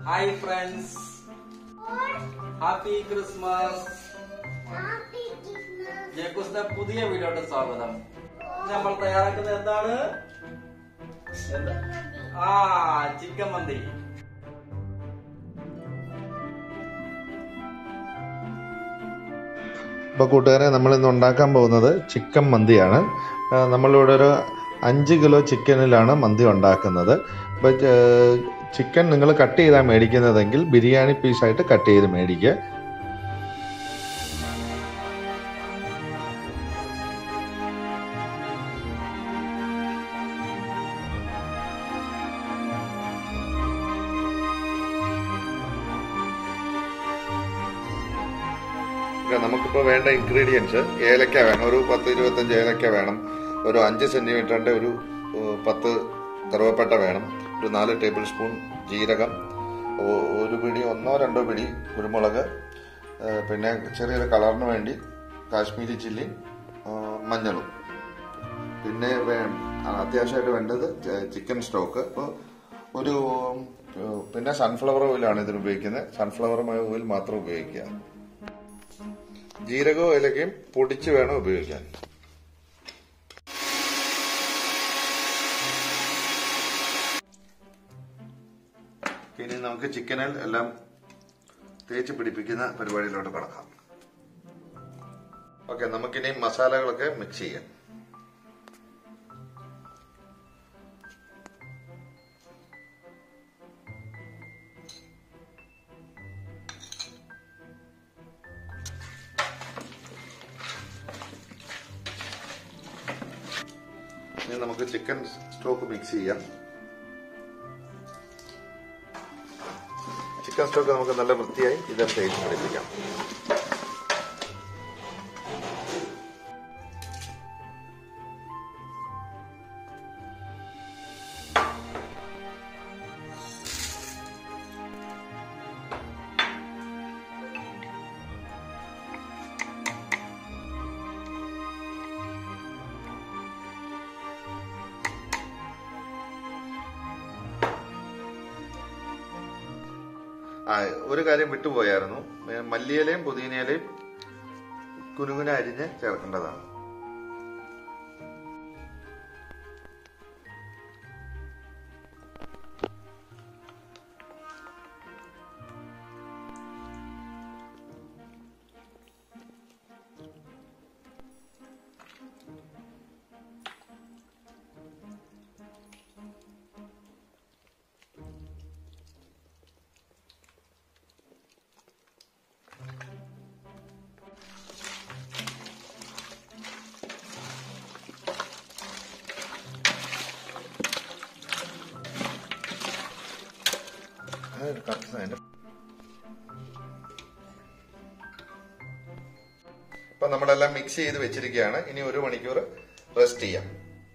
Hi friends happy Christmas ജേക്കൂസിന്റെ പുതിയ വീഡിയോയുടെ സ്വാഗതം നമ്മൾ തയ്യാറാക്കുന്നത് എന്താണ് എന്താ? ആ ചിക്കൻ മന്തി അപ്പോൾ കൂട്ടുകാരെ നമ്മൾ ഇന്ന് ഉണ്ടാക്കാൻ പോകുന്നത് ചിക്കൻ മന്തിയാണ് ആ, നമ്മളിവിടെ ഒരു അഞ്ച് കിലോ ചിക്കനിലാണ് മന്തി ഉണ്ടാക്കുന്നത് അപ്പോൾ ചിക്കൻ നിങ്ങൾ കട്ട് ചെയ്താൽ മേടിക്കുന്നതെങ്കിൽ ബിരിയാണി പീസായിട്ട് കട്ട് ചെയ്ത് മേടിക്കുക നമുക്കിപ്പോൾ വേണ്ട ഇൻഗ്രീഡിയൻസ് ഏലക്ക വേണം ഒരു പത്ത് ഇരുപത്തഞ്ച് ഏലക്ക വേണം ഒരു അഞ്ച് സെൻറ്റിമീറ്ററിൻ്റെ ഒരു ഏഹ്, പത്ത് കറുവപ്പട്ട വേണം ഒരു നാല് ടേബിൾ സ്പൂൺ ജീരകം ഒ- ഒരു പിടി ഒന്നോ രണ്ടോ പിടി കുരുമുളക് ഏഹ്, പിന്നെ ചെറിയൊരു കളറിന് വേണ്ടി കാശ്മീരി ചില്ലി ഏഹ്, മഞ്ഞളും പിന്നെ വേ- അത്യാവശ്യമായിട്ട് വേണ്ടത് ച- ചിക്കൻ സ്റ്റോക്ക് അപ്പോൾ ഒരു ഏഹ്, പിന്നെ സൺഫ്ലവർ ഓയിലാണ് ഇതിന് ഉപയോഗിക്കുന്നത് സൺഫ്ലവർ ഓയിൽ മാത്രം ഉപയോഗിക്കുക ജീരകവും ഏലക്കയും പൊടിച്ച് വേണം ഉപയോഗിക്കാൻ ഇനി നമുക്ക് ചിക്കനിൽ എല്ലാം തേച്ച് പിടിപ്പിക്കുന്ന പരിപാടിയിലോട്ട് കടക്കാം ഓക്കെ നമുക്കിനി മസാലകളൊക്കെ മിക്സ് ചെയ്യാം ഇനി നമുക്ക് ചിക്കൻ സ്റ്റോക്ക് മിക്സ് ചെയ്യാം ചിക്കൻ സ്റ്റോക്ക് നമുക്ക് നല്ല വൃത്തിയായി ഇത് തേച്ച് പിടിപ്പിക്കാം ആ ഒരു കാര്യം വിട്ടുപോയായിരുന്നു ഏ, മല്ലിയിലയും പുതിനയിലയും കുനുകുന അരിഞ്ഞ് ചേർക്കേണ്ടതാണ് അതൊരു correct സാധനം. ഇപ്പൊ നമ്മളെല്ലാം മിക്സ് ചെയ്ത് വെച്ചിരിക്കുകയാണ് ഇനി ഒരു മണിക്കൂർ റെസ്റ്റ് ചെയ്യാം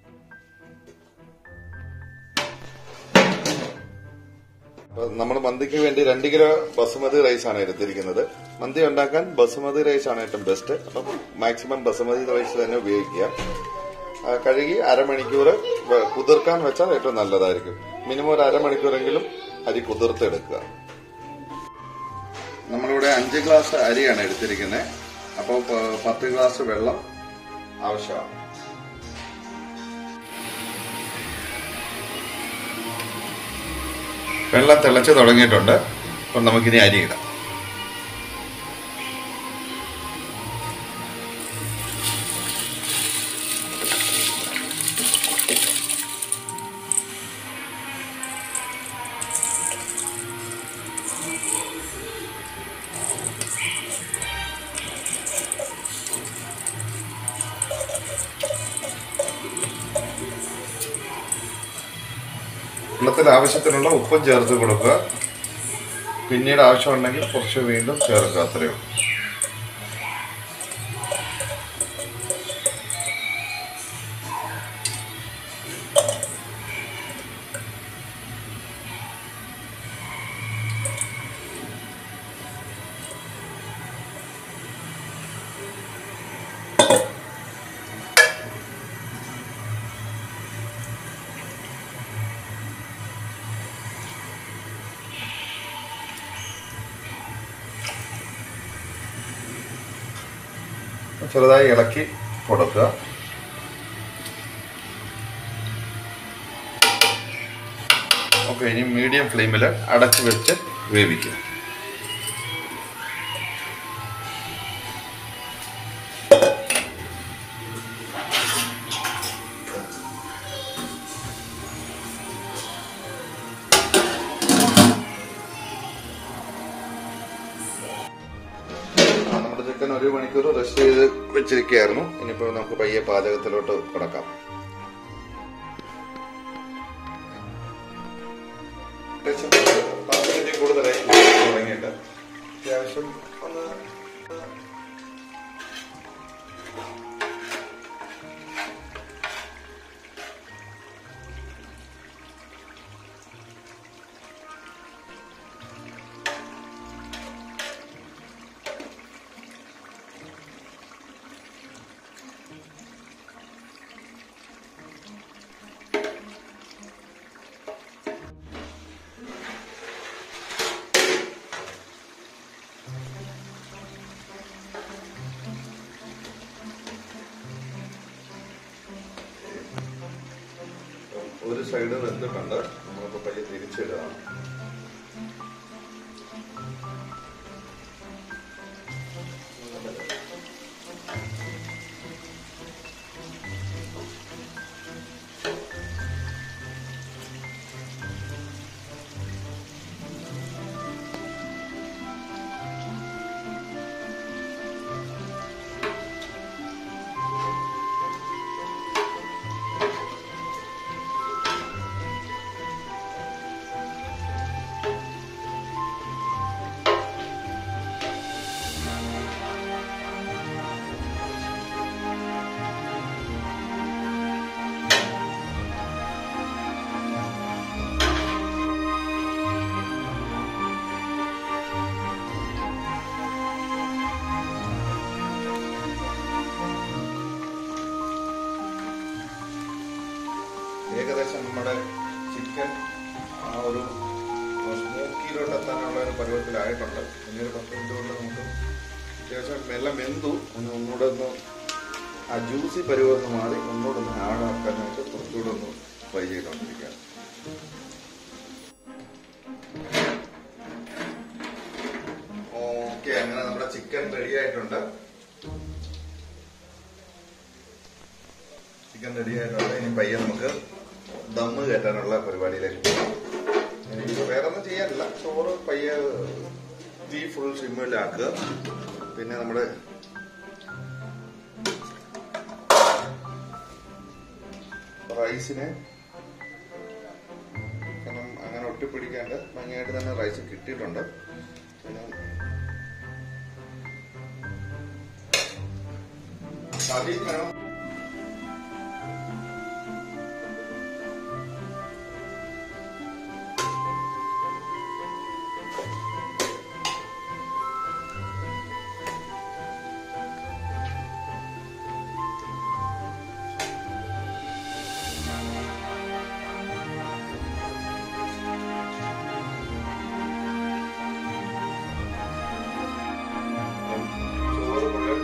നമ്മൾ മന്തിക്ക് വേണ്ടി രണ്ട് കിലോ ബസുമതി റൈസ് ആണ് എടുത്തിരിക്കുന്നത് മന്തി ഉണ്ടാക്കാൻ ബസുമതി റൈസ് ആണ് ഏറ്റവും ബെസ്റ്റ് അപ്പം മാക്സിമം ബസുമതി റൈസ് തന്നെ ഉപയോഗിക്കുക ആ, കഴുകി അരമണിക്കൂർ വെ- കുതിർക്കാൻ വെച്ചാൽ ഏറ്റവും നല്ലതായിരിക്കും മിനിമം ഒരു അരമണിക്കൂറെങ്കിലും അരി കുതിർത്തെടുക്കുക നമ്മളിവിടെ അഞ്ച് ഗ്ലാസ് അരിയാണ് എടുത്തിരിക്കുന്നത് അപ്പോൾ പത്ത് ഗ്ലാസ് വെള്ളം ആവശ്യമാണ് വെള്ളം തിളച്ച് തുടങ്ങിയിട്ടുണ്ട് അപ്പം നമുക്കിനി അരി ഇടാം വെള്ളത്തിൽ ആവശ്യത്തിനുള്ള ഉപ്പും ചേർത്ത് കൊടുക്കുക പിന്നീട് ആവശ്യമുണ്ടെങ്കിൽ കുറച്ച് വീണ്ടും ചേർക്കുക അത്രയേ ഉള്ളൂ ചെറുതായി ഇളക്കി കൊടുക്കുക ഓക്കെ ഇനി മീഡിയം ഫ്ലെയിമിൽ അടച്ചു വെച്ച് വേവിക്കുക ആ, നമ്മുടെ ചിക്കൻ ഒരു മണിക്കൂർ റെസ്റ്റ് ചെയ്ത് വെച്ചിരിക്കുകയായിരുന്നു ഇനിയിപ്പോൾ നമുക്ക് പയ്യെ പാചകത്തിലോട്ട് കിടക്കാം ഏകദേശം പത്ത് മിനിറ്റ് കൂടുതലായി തുടങ്ങിയിട്ട് അത്യാവശ്യം ഒന്ന് ഒരു സൈഡ് വെന്തിട്ടുണ്ട് നമ്മളിപ്പോൾ പയ്യെ തിരിച്ചിടുകയാണ് ഏകദേശം നമ്മുടെ ചിക്കൻ ആ ഒരു സ്മോക്കിയിലോട്ട് എത്താനുള്ള ഒരു പരുവത്തിലായിട്ടുണ്ട് ഇനി ഒരു പത്ത് മിനിറ്റ് കൊണ്ട് നമുക്ക് അത്യാവശ്യം വെള്ളം വെന്തു ഒന്ന് ഒന്നുകൂടെ ഒന്ന് ആ ജ്യൂസി പരുവം ഒന്ന് മാറി ഒന്നുകൂടെ ഒന്ന് ഹാർഡാക്കാനായിട്ട് കുറച്ചുകൂടെ ഒന്ന് ഫ്രൈ ചെയ്തുകൊണ്ടിരിക്കുക ഓക്കെ അങ്ങനെ നമ്മുടെ ചിക്കൻ റെഡി ആയിട്ടുണ്ട് ചിക്കൻ റെഡി ആയിട്ടുണ്ട് ഇനി പയ്യെ നമുക്ക് ദമ്മ് കയറ്റാനുള്ള പരിപാടിയിലേക്ക് പോകാം ഇനിയിപ്പോൾ വേറെ ഒന്നും ചെയ്യാനില്ല ചോറ് പയ്യെ തീ ഫുൾ സിമ്മിലാക്കുക പിന്നെ നമ്മുടെ റൈസിനെ കാരണം അങ്ങനെ ഒട്ടിപ്പിടിക്കാണ്ട് ഭംഗിയായിട്ട് തന്നെ റൈസ് കിട്ടിയിട്ടുണ്ട് പിന്നെ അതിൽ വേണം ചോറ് മുഴുവൻ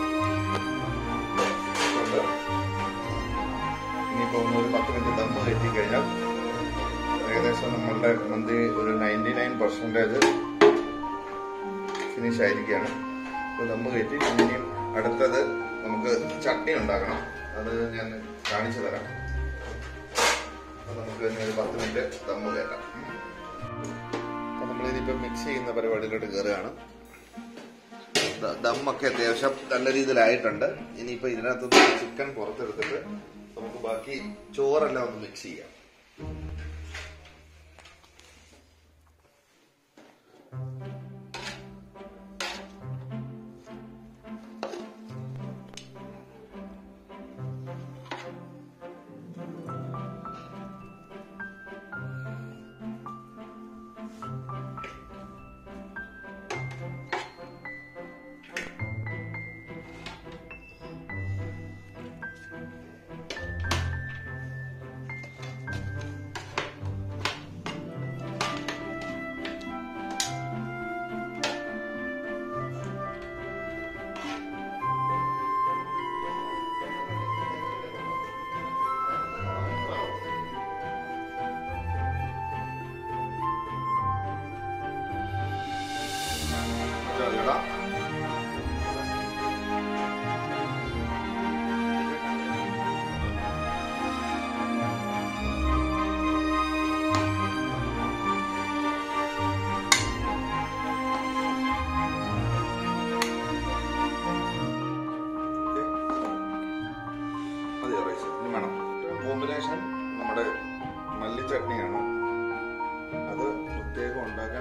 ഉണ്ട്. ഇനിയിപ്പോ ഒന്ന് ഒരു പത്ത് മിനിറ്റ് ദമ്മ് കയറ്റി കഴിഞ്ഞാൽ ഏകദേശം നമ്മളുടെ മന്തി ഒരു നയൻറ്റി നയൻ പെർസെൻറ്റേജ് ഫിനിഷ് ആയിരിക്കുകയാണ് അപ്പോൾ ദമ്മ് കയറ്റി ഇനിയും അടുത്തത് നമുക്ക് ചട്നി ഉണ്ടാക്കണം അത് ഞാൻ കാണിച്ചു തരാം അപ്പോൾ നമുക്ക് ഇനി ഒരു പത്ത് മിനിറ്റ് ദമ്മ് കയറ്റാം അപ്പോൾ നമ്മളിതിപ്പോൾ മിക്സ് ചെയ്യുന്ന പരിപാടിയിലോട്ട് കയറുകയാണ് ദ- ദമ്മൊക്കെ അത്യാവശ്യം നല്ല രീതിയിലായിട്ടുണ്ട് ഇനിയിപ്പോ ഇതിനകത്ത് ചിക്കൻ പുറത്തെടുത്തിട്ട് നമുക്ക് ബാക്കി ചോറെല്ലാം ഒന്ന് മിക്സ് ചെയ്യാം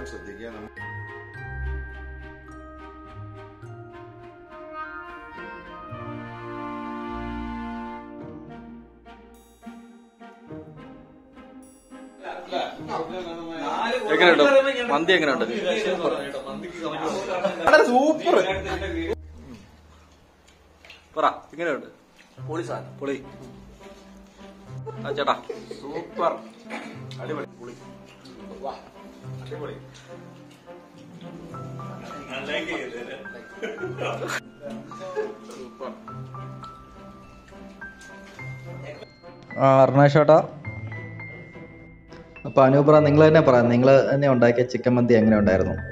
പ്രത്യേകം ശ്രദ്ധിക്കുക നമ്മ- എങ്ങനെയുണ്ട് മന്തി എങ്ങനെയുണ്ട് സൂപ്പർ പറ എങ്ങനെയുണ്ട് പൊളി സാധനം പൊളി ആ ചേട്ടാ സൂപ്പർ അടിപൊളി പൊളി വാ അടിപൊളി സൂപ്പർ ആ അർണാഷ് ചേട്ടാ അപ്പോൾ അനൂപ്ര നിങ്ങൾ തന്നെ പറയാം നിങ്ങൾ തന്നെ ഉണ്ടാക്കിയ ചിക്കൻ മന്തി എങ്ങനെ ഉണ്ടായിരുന്നു